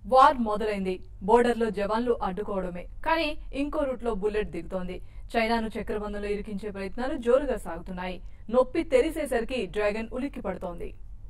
war మొదలైంది బోర్డర్లో జవాన్లు అడ్డుకోవడమే కానీ ఇంకో రూట్లో బుల్లెట్ దిగుతోంది చైనాను చక్రబంధంలో ఇరికించే ప్రయత్నాలు జోరుగా సాగుతున్నాయి నొప్పి తెరిసేసరికి డ్రాగన్ ఉలిక్కి పడుతోంది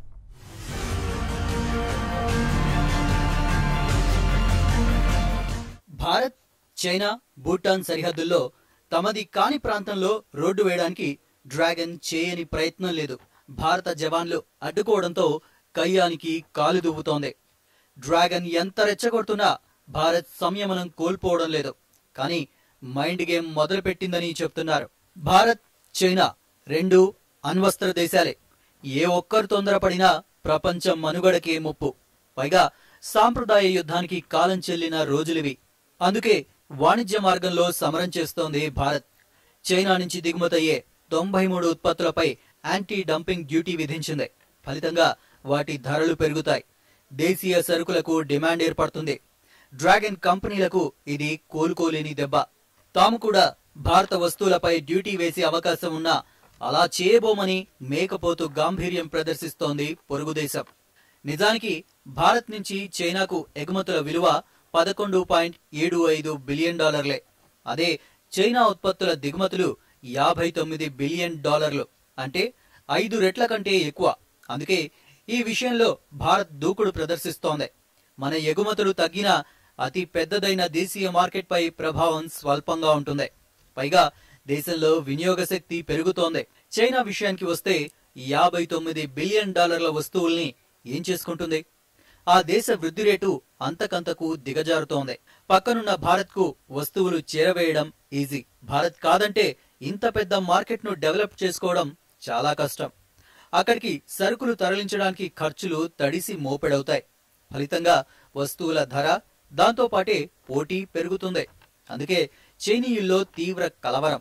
భారత్ చైనా భూటాన్ సరిహద్దుల్లో తమది కాని ప్రాంతంలో రోడ్డు వేయడానికి డ్రాగన్ చేయని ప్రయత్నం లేదు భారత జవాన్లు అడ్డుకోవడంతో కయ్యానికి కాలు దువ్వుతోంది డ్రాగన్ ఎంత రెచ్చగొడుతున్నా భారత్ సంయమనం కోల్పోవడం లేదు కానీ మైండ్ గేమ్ మొదలుపెట్టిందని చెప్తున్నారు భారత్ చైనా రెండు అణ్వస్త్ర దేశాలే ఏ ఒక్కరు తొందరపడినా ప్రపంచం మనుగడకే ముప్పు పైగా సాంప్రదాయ యుద్ధానికి కాలం చెల్లిన రోజులివి అందుకే వాణిజ్య మార్గంలో సమరం చేస్తోంది భారత్ చైనా నుంచి దిగుమతయ్యే తొంభై మూడు ఉత్పత్తులపై యాంటీ డంపింగ్ డ్యూటీ విధించింది ఫలితంగా వాటి ధరలు పెరుగుతాయి దేశీయ సరుకులకు డిమాండ్ ఏర్పడుతుంది డ్రాగన్ కంపెనీలకు ఇది కోలుకోలేని దెబ్బ తాము కూడా భారత వస్తువులపై డ్యూటీ వేసే అవకాశం ఉన్నా అలా చేయబోమని మేకపోతు గాంభీర్యం ప్రదర్శిస్తోంది పొరుగు దేశం నిజానికి భారత్ నుంచి చైనాకు ఎగుమతుల విలువ పదకొండు పాయింట్ ఏడు ఐదు బిలియన్ డాలర్లే అదే చైనా ఉత్పత్తుల దిగుమతులు యాభై తొమ్మిది బిలియన్ డాలర్లు అంటే ఐదు రెట్ల కంటే ఎక్కువ అందుకే ఈ విషయంలో భారత్ దూకుడు ప్రదర్శిస్తోంది మన ఎగుమతులు తగ్గినా అతి పెద్దదైన దేశీయ మార్కెట్పై ప్రభావం స్వల్పంగా ఉంటుంది పైగా దేశంలో వినియోగ శక్తి పెరుగుతోంది చైనా విషయానికి వస్తే యాభై తొమ్మిది బిలియన్ డాలర్ల వస్తువుల్ని ఏం చేసుకుంటుంది ఆ దేశ వృద్ధి రేటు అంతకంతకు దిగజారుతోంది పక్కనున్న భారత్కు వస్తువులు చేరవేయడం ఈజీ భారత్ కాదంటే ఇంత పెద్ద మార్కెట్ను డెవలప్ చేసుకోవడం చాలా కష్టం అక్కడికి సరుకులు తరలించడానికి ఖర్చులు తడిసి మోపెడవుతాయి ఫలితంగా వస్తువుల ధర దాంతో పాటే పోటీ పెరుగుతుంది అందుకే చైనీయుల్లో తీవ్ర కలవరం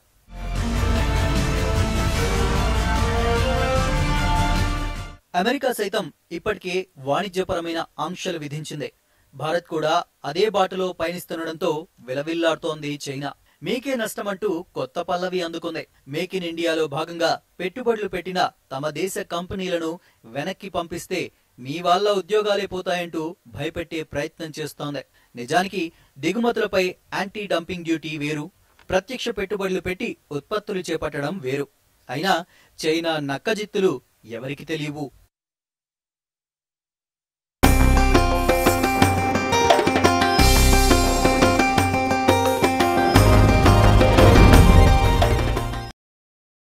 అమెరికా సైతం ఇప్పటికే వాణిజ్యపరమైన ఆంక్షలు విధించింది భారత్ కూడా అదే బాటలో పయనిస్తుండటంతో విలవిల్లాడుతోంది చైనా మీకే నష్టమంటూ కొత్త పల్లవి అందుకుంది మేక్ ఇన్ ఇండియాలో భాగంగా పెట్టుబడులు పెట్టిన తమ దేశ కంపెనీలను వెనక్కి పంపిస్తే మీ వాళ్ళ ఉద్యోగాలే పోతాయంటూ భయపెట్టే ప్రయత్నం చేస్తోంది నిజానికి దిగుమతులపై యాంటీ డంపింగ్ డ్యూటీ వేరు ప్రత్యక్ష పెట్టుబడులు పెట్టి ఉత్పత్తులు చేపట్టడం వేరు అయినా చైనా నక్కజిత్తులు ఎవరికి తెలియవు